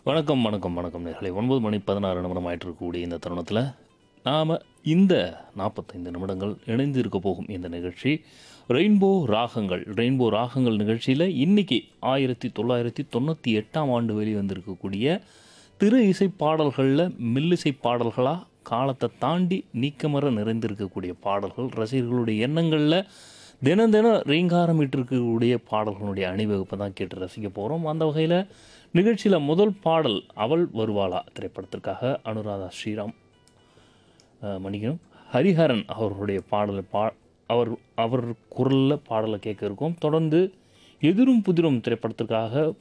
வணக்கம் வணக்கம் வணக்கம் நேர்களை ஒன்பது மணி பதினாறு நிமிடம் ஆயிட்டு இருக்கக்கூடிய இந்த தருணத்தில் நாம் இந்த நாற்பத்தைந்து நிமிடங்கள் இணைந்து இருக்க போகும் இந்த நிகழ்ச்சி ரெயின்போ ராகங்கள் ரெயின்போ ராகங்கள் நிகழ்ச்சியில் இன்னைக்கு ஆயிரத்தி தொள்ளாயிரத்தி தொண்ணூற்றி எட்டாம் ஆண்டு வெளிவந்திருக்கக்கூடிய திரு இசை பாடல்களில் மில்லிசை பாடல்களாக காலத்தை தாண்டி நீக்கமர நிறைந்திருக்கக்கூடிய பாடல்கள் ரசிகர்களுடைய எண்ணங்களில் தினம் தினம் ரீங்காரம் இருக்கக்கூடிய பாடல்களுடைய அணிவகுப்பை தான் கேட்டு ரசிக்க போகிறோம் அந்த வகையில் நிகழ்ச்சியில் முதல் பாடல் அவள் வருவாளா திரைப்படத்திற்காக அனுராதா ஸ்ரீராம் அஹ், மன்னிக்கணும் ஹரிஹரன் அவர்களுடைய பாடலை பா அவர் அவர் குரலில் பாடலை கேட்க இருக்கோம் தொடர்ந்து எதிரும் புதிரும் திரைப்படத்திற்காக